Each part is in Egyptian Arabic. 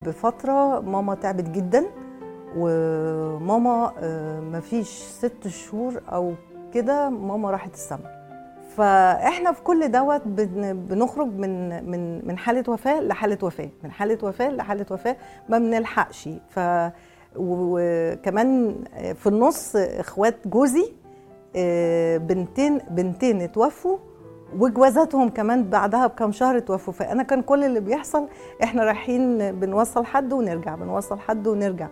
بفتره ماما تعبت جدا وماما آه، مفيش ست شهور او كده ماما راحت السما فاحنا في كل دوت بن- بنخرج من من من حاله وفاه لحاله وفاه من حاله وفاه لحاله وفاه ما بنلحقش ف وكمان في النص اخوات جوزي آه، بنتين بنتين اتوفوا وجوازاتهم كمان بعدها بكام شهر اتوفوا فانا كان كل اللي بيحصل احنا رايحين بنوصل حد ونرجع بنوصل حد ونرجع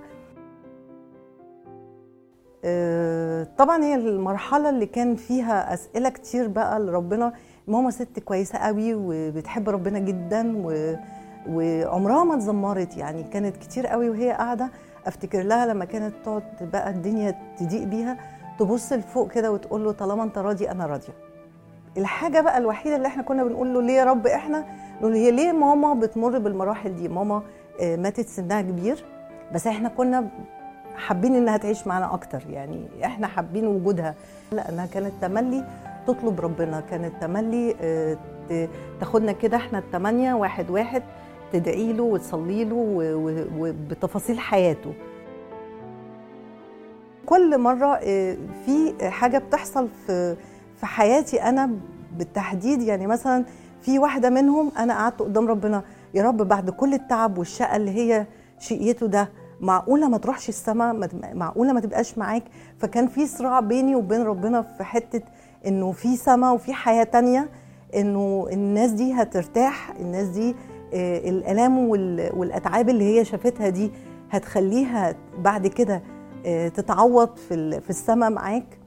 آه، طبعا هي المرحله اللي كان فيها اسئله كتير بقى لربنا ماما ست كويسه قوي وبتحب ربنا جدا و وعمرها ما اتذمرت يعني كانت كتير قوي وهي قاعده افتكر لها لما كانت تقعد بقى الدنيا تضيق بيها تبص لفوق كده وتقول له طالما انت راضي انا راضيه الحاجه بقى الوحيده اللي احنا كنا بنقول له ليه يا رب احنا نقول هي ليه ماما بتمر بالمراحل دي ماما آه، ماتت سنها كبير بس احنا كنا حابين انها تعيش معانا اكتر يعني احنا حابين وجودها لانها كانت تملي تطلب ربنا كانت تملي آه، ت- تاخدنا كده احنا التمانية واحد واحد تدعي له وتصلي له و- و- وبتفاصيل حياته كل مرة آه، في حاجة بتحصل في في حياتي أنا بالتحديد يعني مثلا في واحدة منهم أنا قعدت قدام ربنا يا رب بعد كل التعب والشقة اللي هي شقيته ده معقولة ما تروحش السما ما تب- معقولة ما تبقاش معاك فكان في صراع بيني وبين ربنا في حتة إنه في سما وفي حياة تانية إنه الناس دي هترتاح الناس دي آه، الآلام وال- والأتعاب اللي هي شافتها دي هتخليها بعد كده آه، تتعوض في ال- في السما معاك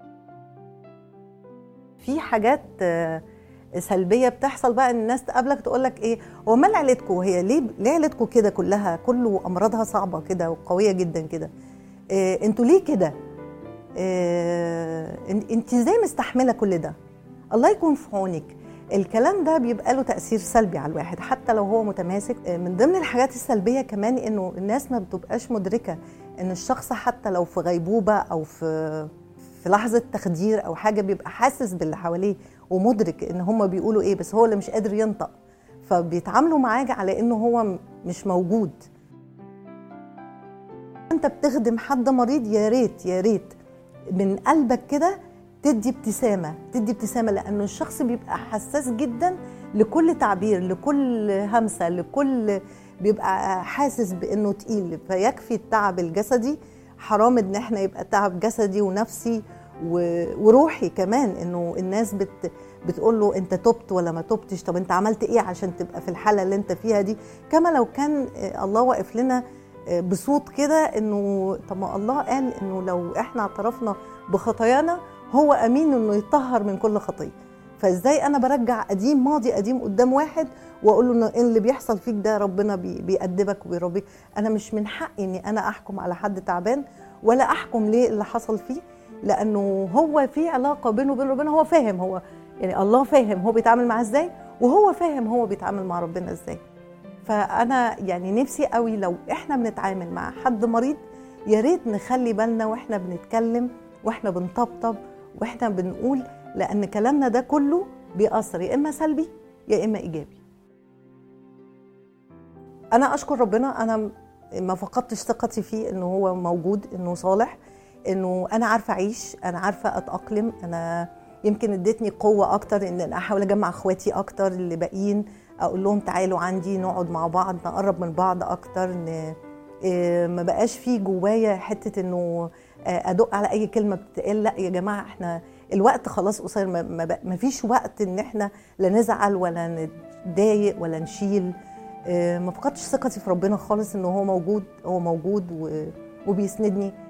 في حاجات آه، سلبيه بتحصل بقى ان الناس تقابلك تقول لك ايه هو مال عيلتكم هي ليه ليه عيلتكم كده كلها كله امراضها صعبه كده وقويه جدا كده إيه انتوا ليه كده إيه انت ازاي مستحمله كل ده الله يكون في عونك الكلام ده بيبقى له تاثير سلبي على الواحد حتى لو هو متماسك آه، من ضمن الحاجات السلبيه كمان انه الناس ما بتبقاش مدركه ان الشخص حتى لو في غيبوبه او في في لحظه تخدير او حاجه بيبقى حاسس باللي حواليه ومدرك ان هم بيقولوا ايه بس هو اللي مش قادر ينطق فبيتعاملوا معاه على انه هو م- مش موجود انت بتخدم حد مريض يا ريت يا ريت من قلبك كده تدي ابتسامه تدي ابتسامه لانه الشخص بيبقى حساس جدا لكل تعبير لكل همسه لكل بيبقى حاسس بانه تقيل فيكفي التعب الجسدي حرام ان احنا يبقى تعب جسدي ونفسي و- وروحي كمان انه الناس بت بتقول له انت تبت ولا ما تبتش طب انت عملت ايه عشان تبقى في الحاله اللي انت فيها دي كما لو كان آه، الله واقف لنا آه، بصوت كده انه طب ما الله قال انه لو احنا اعترفنا بخطايانا هو امين انه يطهر من كل خطيه فازاي انا برجع قديم ماضي قديم قدام واحد واقول له انه إن اللي بيحصل فيك ده ربنا بي- بيأدبك وبيربيك انا مش من حقي اني انا احكم على حد تعبان ولا احكم ليه اللي حصل فيه لانه هو في علاقه بينه وبين ربنا هو فاهم هو يعني الله فاهم هو بيتعامل معاه ازاي وهو فاهم هو بيتعامل مع ربنا ازاي فانا يعني نفسي قوي لو احنا بنتعامل مع حد مريض يا ريت نخلي بالنا واحنا بنتكلم واحنا بنطبطب واحنا بنقول لان كلامنا ده كله بيأثر يا اما سلبي يا اما ايجابي انا اشكر ربنا انا ما فقدتش ثقتي فيه انه هو موجود انه صالح انه انا عارفه اعيش انا عارفه اتاقلم انا يمكن ادتني قوه اكتر ان انا احاول اجمع اخواتي اكتر اللي باقيين اقول لهم تعالوا عندي نقعد مع بعض نقرب من بعض اكتر ان إيه، ما بقاش في جوايا حته انه آه، ادق على اي كلمه بتتقال لا يا جماعه احنا الوقت خلاص قصير ما- ما بق- ما فيش وقت ان احنا لا نزعل ولا نتضايق ولا نشيل آه، ما فقدتش ثقتي في ربنا خالص ان هو موجود هو موجود و- وبيسندني